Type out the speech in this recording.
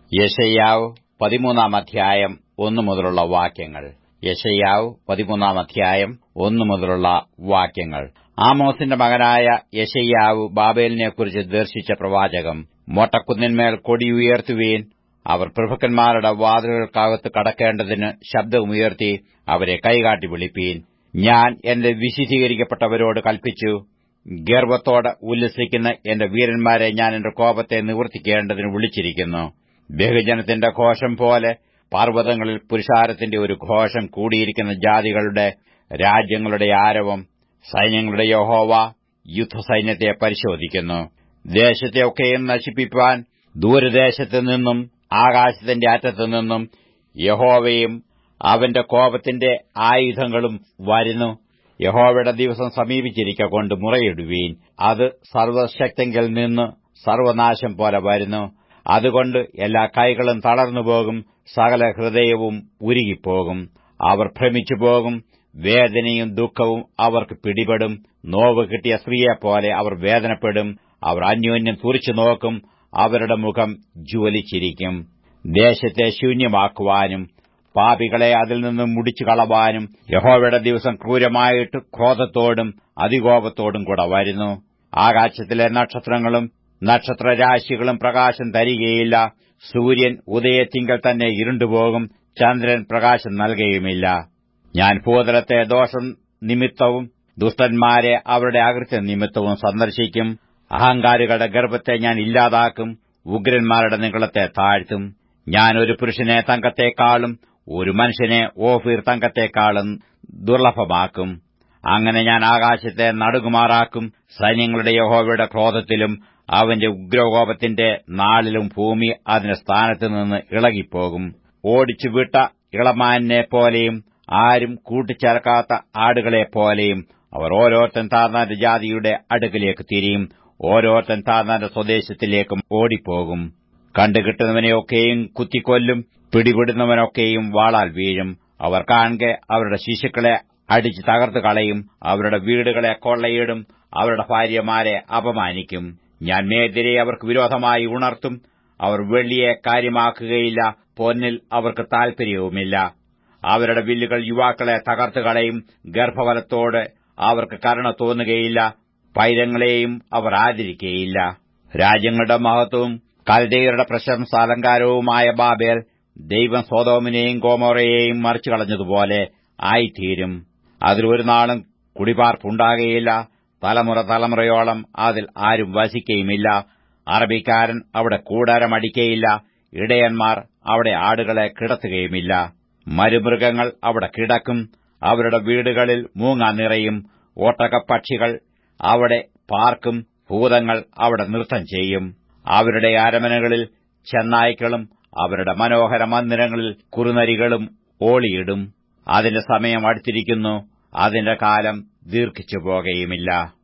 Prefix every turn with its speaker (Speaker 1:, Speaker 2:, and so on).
Speaker 1: യശയ്യാവ് പതിമൂന്നാം അധ്യായം ഒന്നു മുതലുള്ള വാക്യങ്ങൾ യശയ്യാവ് പതിമൂന്നാം അധ്യായം ഒന്നു മുതലുള്ള വാക്യങ്ങൾ ആമോസിന്റെ മകനായ യശയ്യാവ് ബാബേലിനെക്കുറിച്ച് ദർശിച്ച പ്രവാചകം മൊട്ടക്കുന്നിന്മേൽ കൊടിയുയർത്തുവീൻ അവർ പ്രഭുക്കന്മാരുടെ വാതിലുകൾക്കകത്ത് കടക്കേണ്ടതിന് ശബ്ദമുയർത്തി അവരെ കൈകാട്ടി വിളിപ്പീൻ ഞാൻ എന്റെ വിശുദ്ധീകരിക്കപ്പെട്ടവരോട് കൽപ്പിച്ചു ഗർവത്തോടെ ഉല്ലസിക്കുന്ന എന്റെ വീരന്മാരെ ഞാൻ എന്റെ കോപത്തെ നിവർത്തിക്കേണ്ടതിന് വിളിച്ചിരിക്കുന്നു ബഹുജനത്തിന്റെ ഘോഷം പോലെ പർവ്വതങ്ങളിൽ പുരുഷാരത്തിന്റെ ഒരു ഘോഷം കൂടിയിരിക്കുന്ന ജാതികളുടെ രാജ്യങ്ങളുടെ ആരവം സൈന്യങ്ങളുടെ യഹോവ യുദ്ധസൈന്യത്തെ പരിശോധിക്കുന്നു ദേശത്തെയൊക്കെയും നശിപ്പിപ്പാൻ ദൂരദേശത്തു നിന്നും ആകാശത്തിന്റെ അറ്റത്തു നിന്നും യഹോവയും അവന്റെ കോപത്തിന്റെ ആയുധങ്ങളും വരുന്നു യഹോവയുടെ ദിവസം സമീപിച്ചിരിക്കൊണ്ട് മുറയിടുവീൻ അത് സർവശക്തെങ്കിൽ നിന്ന് സർവനാശം പോലെ വരുന്നു അതുകൊണ്ട് എല്ലാ കൈകളും തളർന്നുപോകും സകല ഹൃദയവും ഉരുകിപ്പോകും അവർ ഭ്രമിച്ചു പോകും വേദനയും ദുഃഖവും അവർക്ക് പിടിപെടും നോവ് കിട്ടിയ സ്ത്രീയെപ്പോലെ അവർ വേദനപ്പെടും അവർ അന്യോന്യം തുറിച്ചു നോക്കും അവരുടെ മുഖം ജ്വലിച്ചിരിക്കും ദേശത്തെ ശൂന്യമാക്കുവാനും പാപികളെ അതിൽ നിന്നും മുടിച്ചു കളവാനും യഹോവയുടെ ദിവസം ക്രൂരമായിട്ട് ക്രോധത്തോടും അതികോപത്തോടും കൂടെ വരുന്നു ആകാശത്തിലെ നക്ഷത്രങ്ങളും നക്ഷത്രരാശികളും പ്രകാശം തരികയില്ല സൂര്യൻ ഉദയത്തിങ്കൽ തന്നെ ഇരുണ്ടുപോകും ചന്ദ്രൻ പ്രകാശം നൽകുകയുമില്ല ഞാൻ ഭൂതലത്തെ ദോഷം നിമിത്തവും ദുഷ്ടന്മാരെ അവരുടെ അകൃത്യ നിമിത്തവും സന്ദർശിക്കും അഹങ്കാരികളുടെ ഗർഭത്തെ ഞാൻ ഇല്ലാതാക്കും ഉഗ്രന്മാരുടെ നികളത്തെ താഴ്ത്തും ഞാൻ ഒരു പുരുഷനെ തങ്കത്തെക്കാളും ഒരു മനുഷ്യനെ ഓഫീർ തങ്കത്തെക്കാളും ദുർലഭമാക്കും അങ്ങനെ ഞാൻ ആകാശത്തെ നടുകുമാറാക്കും സൈന്യങ്ങളുടെ യഹോവയുടെ ക്രോധത്തിലും അവന്റെ ഉഗ്രകോപത്തിന്റെ നാളിലും ഭൂമി അതിന്റെ സ്ഥാനത്ത് നിന്ന് ഇളകിപ്പോകും ഓടിച്ചു വിട്ട ഇളമാനെ പോലെയും ആരും കൂട്ടിച്ചേർക്കാത്ത ആടുകളെപ്പോലെയും അവർ ഓരോരുത്തൻ താർന്നാന്റെ ജാതിയുടെ അടുക്കിലേക്ക് തിരിയും ഓരോരുത്തൻ താർന്നാന്റെ സ്വദേശത്തിലേക്കും ഓടിപ്പോകും കണ്ടുകിട്ടുന്നവനെയൊക്കെയും കുത്തിക്കൊല്ലും പിടിപെടുന്നവനൊക്കെയും വാളാൽ വീഴും അവർ കാണെ അവരുടെ ശിശുക്കളെ അടിച്ച് തകർത്തു കളയും അവരുടെ വീടുകളെ കൊള്ളയിടും അവരുടെ ഭാര്യമാരെ അപമാനിക്കും ഞാൻ മേതിരെ അവർക്ക് വിരോധമായി ഉണർത്തും അവർ വെള്ളിയെ കാര്യമാക്കുകയില്ല പൊന്നിൽ അവർക്ക് താൽപര്യവുമില്ല അവരുടെ വില്ലുകൾ യുവാക്കളെ തകർത്തു കളയും ഗർഭഫലത്തോട് അവർക്ക് കരുണ തോന്നുകയില്ല പൈരങ്ങളെയും അവർ ആദരിക്കുകയില്ല രാജ്യങ്ങളുടെ മഹത്വവും കൽദയരുടെ പ്രശംസ അലങ്കാരവുമായ ബാബേൽ ദൈവം സ്വതോമിനെയും ഗോമോറയെയും മറിച്ചു കളഞ്ഞതുപോലെ ആയിത്തീരും അതിൽ ഒരു നാളും കുടിപാർപ്പുണ്ടാകുകയില്ല തലമുറ തലമുറയോളം അതിൽ ആരും വസിക്കുകയുമില്ല അറബിക്കാരൻ അവിടെ കൂടാരമടിക്കയില്ല ഇടയന്മാർ അവിടെ ആടുകളെ കിടത്തുകയുമില്ല മരുമൃഗങ്ങൾ അവിടെ കിടക്കും അവരുടെ വീടുകളിൽ മൂങ്ങ നിറയും ഓട്ടകപ്പക്ഷികൾ അവിടെ പാർക്കും ഭൂതങ്ങൾ അവിടെ നൃത്തം ചെയ്യും അവരുടെ അരമനകളിൽ ചെന്നായ്ക്കളും അവരുടെ മനോഹര മന്ദിരങ്ങളിൽ കുറുനരികളും ഓളിയിടും അതിന്റെ സമയം അടുത്തിരിക്കുന്നു അതിന്റെ കാലം ദീർഘിച്ചു പോകുകയുമില്ല